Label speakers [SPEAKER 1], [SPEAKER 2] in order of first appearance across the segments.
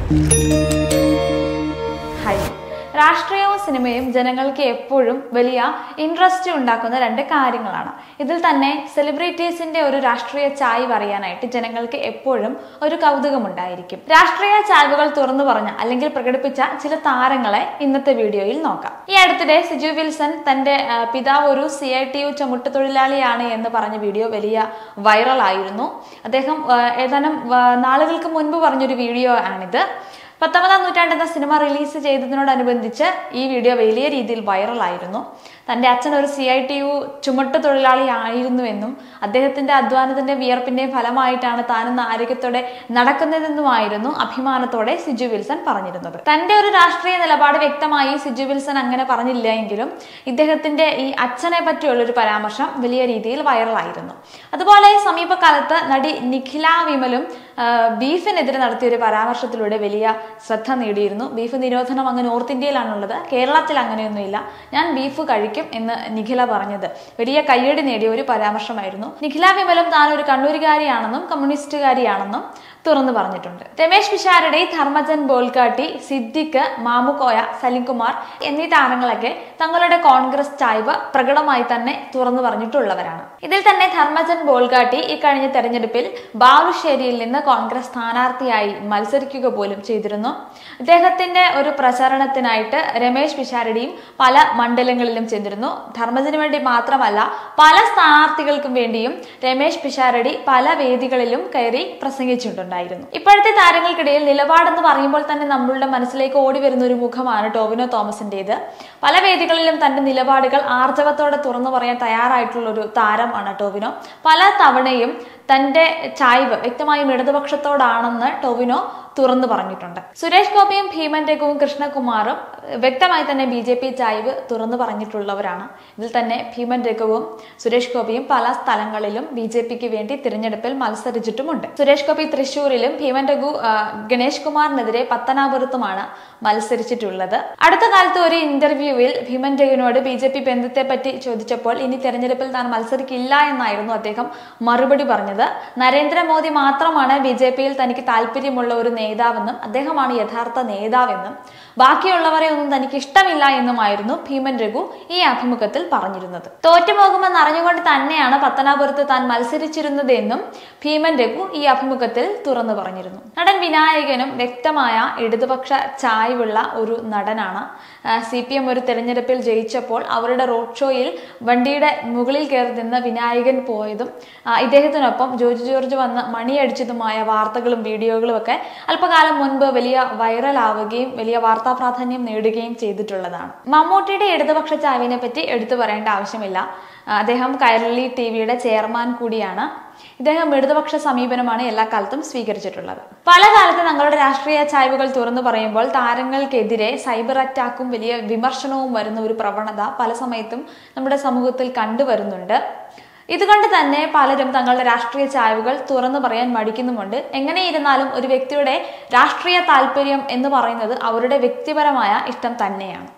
[SPEAKER 1] hi രാഷ്ട്രീയവും സിനിമയും ജനങ്ങൾക്ക് എപ്പോഴും വലിയ ഇൻട്രസ്റ്റ് ഉണ്ടാക്കുന്ന രണ്ട് കാര്യങ്ങളാണ് ഇതിൽ തന്നെ സെലിബ്രിറ്റീസിന്റെ ഒരു രാഷ്ട്രീയ ചായ്വ് അറിയാനായിട്ട് ജനങ്ങൾക്ക് എപ്പോഴും ഒരു കൗതുകമുണ്ടായിരിക്കും രാഷ്ട്രീയ ചായ്വുകൾ തുറന്നു പറഞ്ഞ അല്ലെങ്കിൽ പ്രകടിപ്പിച്ച ചില താരങ്ങളെ ഇന്നത്തെ വീഡിയോയിൽ നോക്കാം ഈ അടുത്തിടെ സിജു വിൽസൺ തന്റെ ആ, പിതാവ് ഒരു സി ഐ ടി യു ചുമട്ടുതൊഴിലാളിയാണ് എന്ന് പറഞ്ഞ വീഡിയോ വലിയ വൈറലായിരുന്നു അദ്ദേഹം ആ, ഏതാനും ആ, നാളുകൾക്ക് മുൻപ് പറഞ്ഞൊരു വീഡിയോ ആണിത് പത്തൊമ്പതാം നൂറ്റാണ്ട് എന്ന സിനിമ റിലീസ് ചെയ്തതിനോടനുബന്ധിച്ച് ഈ വീഡിയോ വലിയ രീതിയിൽ വൈറലായിരുന്നു തന്റെ അച്ഛൻ ഒരു സി ഐ ടി യു ചുമട്ട് തൊഴിലാളി ആയിരുന്നുവെന്നും അദ്ദേഹത്തിന്റെ അധ്വാനത്തിന്റെ വിയർപ്പിന്റെയും ഫലമായിട്ടാണ് താനിന്ന് ആരോഗ്യത്തോടെ നടക്കുന്നതെന്നുമായിരുന്നു അഭിമാനത്തോടെ സിജു വിൽസൺ പറഞ്ഞിരുന്നത് തന്റെ ഒരു രാഷ്ട്രീയ നിലപാട് വ്യക്തമായി സിജു വിൽസൺ അങ്ങനെ പറഞ്ഞില്ല എങ്കിലും ഇദ്ദേഹത്തിന്റെ ഈ അച്ഛനെ പറ്റിയുള്ള ഒരു പരാമർശം വലിയ രീതിയിൽ വൈറലായിരുന്നു അതുപോലെ സമീപകാലത്ത് നടി നിഖില വിമലും ആ, ബീഫിനെതിരെ നടത്തിയ ഒരു പരാമർശത്തിലൂടെ വലിയ ശ്രദ്ധ നേടിയിരുന്നു ബീഫ് നിരോധനം അങ്ങ് നോർത്ത് ഇന്ത്യയിലാണുള്ളത് കേരളത്തിൽ അങ്ങനെയൊന്നുമില്ല ഞാൻ ബീഫ് കഴിക്കും എന്ന് നിഖില പറഞ്ഞത് വലിയ കയ്യടി നേടിയ ഒരു പരാമർശമായിരുന്നു നിഖില വിമലും താൻ ഒരു കണ്ണൂരുകാരിയാണെന്നും കമ്മ്യൂണിസ്റ്റുകാരിയാണെന്നും തുറന്നു പറഞ്ഞിട്ടുണ്ട് രമേശ് പിഷാരടി ധർമ്മജൻ ബോൾക്കാട്ടി സിദ്ദിഖ് മാമുക്കോയ സലിംകുമാർ എന്നീ താരങ്ങളൊക്കെ തങ്ങളുടെ കോൺഗ്രസ് ചായ്വ് പ്രകടമായി തന്നെ തുറന്നു പറഞ്ഞിട്ടുള്ളവരാണ് ഇതിൽ തന്നെ ധർമ്മജൻ ബോൾഗാട്ടി ഇക്കഴിഞ്ഞ തെരഞ്ഞെടുപ്പിൽ ബാലുശ്ശേരിയിൽ നിന്ന് കോൺഗ്രസ് സ്ഥാനാർത്ഥിയായി മത്സരിക്കുക പോലും ചെയ്തിരുന്നു ഇദ്ദേഹത്തിന്റെ ഒരു പ്രചരണത്തിനായിട്ട് രമേശ് പിഷാരടിയും പല മണ്ഡലങ്ങളിലും ചെന്നിരുന്നു ധർമ്മജന് വേണ്ടി മാത്രമല്ല പല സ്ഥാനാർത്ഥികൾക്കും വേണ്ടിയും രമേശ് പിഷാരടി പല വേദികളിലും കയറി പ്രസംഗിച്ചിട്ടുണ്ടായിരുന്നു ഇപ്പോഴത്തെ താരങ്ങൾക്കിടയിൽ നിലപാടെന്ന് പറയുമ്പോൾ തന്നെ നമ്മളുടെ മനസ്സിലേക്ക് ഓടി വരുന്ന ഒരു മുഖമാണ് ടോവിനോ തോമസിന്റേത് പല വേദികളിലും തന്റെ നിലപാടുകൾ ആർജവത്തോടെ തുറന്നു പറയാൻ തയ്യാറായിട്ടുള്ള ഒരു താരമാണ് ടോവിനോ പല തവണയും തന്റെ ചായ്വ് വ്യക്തമായും ഇടതുപക്ഷത്തോടാണെന്ന് ടോവിനോ തുറന്നു പറഞ്ഞിട്ടുണ്ട് സുരേഷ് ഗോപിയും ഭീമൻ രഘുവും കൃഷ്ണകുമാറും വ്യക്തമായി തന്നെ ബി ജെ പി ചായ്വ് തുറന്നു പറഞ്ഞിട്ടുള്ളവരാണ് ഇതിൽ തന്നെ ഭീമൻ രഘുവും സുരേഷ് ഗോപിയും പല സ്ഥലങ്ങളിലും ബി ജെ പിക്ക് വേണ്ടി തിരഞ്ഞെടുപ്പിൽ മത്സരിച്ചിട്ടുമുണ്ട് സുരേഷ് ഗോപി തൃശൂരിലും ഭീമൻ രഘു ആ, ഗണേഷ് കുമാറിനെതിരെ പത്തനാപുരത്തുമാണ് മത്സരിച്ചിട്ടുള്ളത് അടുത്ത കാലത്ത് ഒരു ഇന്റർവ്യൂവിൽ ഭീമൻ രഘുവിനോട് ബി ജെ പി ബന്ധത്തെ പറ്റി ചോദിച്ചപ്പോൾ ഇനി തെരഞ്ഞെടുപ്പിൽ താൻ മത്സരിക്കില്ല എന്നായിരുന്നു അദ്ദേഹം മറുപടി പറഞ്ഞത് നരേന്ദ്രമോദി മാത്രമാണ് ബി ജെ പിയിൽ തനിക്ക് താല്പര്യമുള്ള ഒരു നേതാവെന്നും അദ്ദേഹമാണ് യഥാർത്ഥ നേതാവെന്നും ബാക്കിയുള്ളവരെ ഒന്നും തനിക്ക് ഇഷ്ടമില്ല എന്നുമായിരുന്നു ഭീമൻ രഘു ഈ അഭിമുഖത്തിൽ പറഞ്ഞിരുന്നത് തോറ്റുപോകുമെന്ന് അറിഞ്ഞുകൊണ്ട് തന്നെയാണ് പത്തനാപുരത്ത് താൻ മത്സരിച്ചിരുന്നത് എന്നും ഭീമൻ രഘു ഈ അഭിമുഖത്തിൽ തുറന്നു പറഞ്ഞിരുന്നു നടൻ വിനായകനും വ്യക്തമായ ഇടതുപക്ഷ ചായ്വുള്ള ഒരു നടനാണ് സി പി എം ഒരു തെരഞ്ഞെടുപ്പിൽ ജയിച്ചപ്പോൾ അവരുടെ റോഡ് ഷോയിൽ വണ്ടിയുടെ മുകളിൽ കയറി നിന്ന് വിനായകൻ പോയതും ആ, ഇദ്ദേഹത്തിനൊപ്പം ജോർജ് ജോർജ് വന്ന് മണിയടിച്ചതുമായ വാർത്തകളും വീഡിയോകളും ഒക്കെ അല്പകാലം മുൻപ് വലിയ വൈറലാവുകയും വലിയ വാർത്താ പ്രാധാന്യം നേടുകയും ചെയ്തിട്ടുള്ളതാണ് മമ്മൂട്ടിയുടെ ഇടതുപക്ഷ ചാവിനെ പറ്റി എടുത്തു പറയേണ്ട ആവശ്യമില്ല ആ, അദ്ദേഹം കൈരളി ടി വിയുടെ ചെയർമാൻ കൂടിയാണ് ഇദ്ദേഹം ഇടതുപക്ഷ സമീപനമാണ് എല്ലാ കാലത്തും സ്വീകരിച്ചിട്ടുള്ളത് പല കാലത്ത് തങ്ങളുടെ രാഷ്ട്രീയ ചായ്വുകൾ തുറന്നു പറയുമ്പോൾ താരങ്ങൾക്കെതിരെ സൈബർ അറ്റാക്കും വലിയ വിമർശനവും വരുന്ന ഒരു പ്രവണത പല സമയത്തും നമ്മുടെ സമൂഹത്തിൽ കണ്ടുവരുന്നുണ്ട് ഇതുകൊണ്ട് തന്നെ പലരും തങ്ങളുടെ രാഷ്ട്രീയ ചായ്വുകൾ തുറന്നു പറയാൻ മടിക്കുന്നുമുണ്ട് എങ്ങനെയിരുന്നാലും ഒരു വ്യക്തിയുടെ രാഷ്ട്രീയ താല്പര്യം എന്ന് പറയുന്നത് അവരുടെ വ്യക്തിപരമായ ഇഷ്ടം തന്നെയാണ്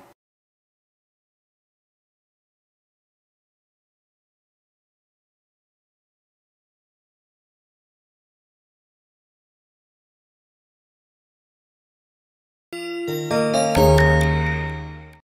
[SPEAKER 2] thank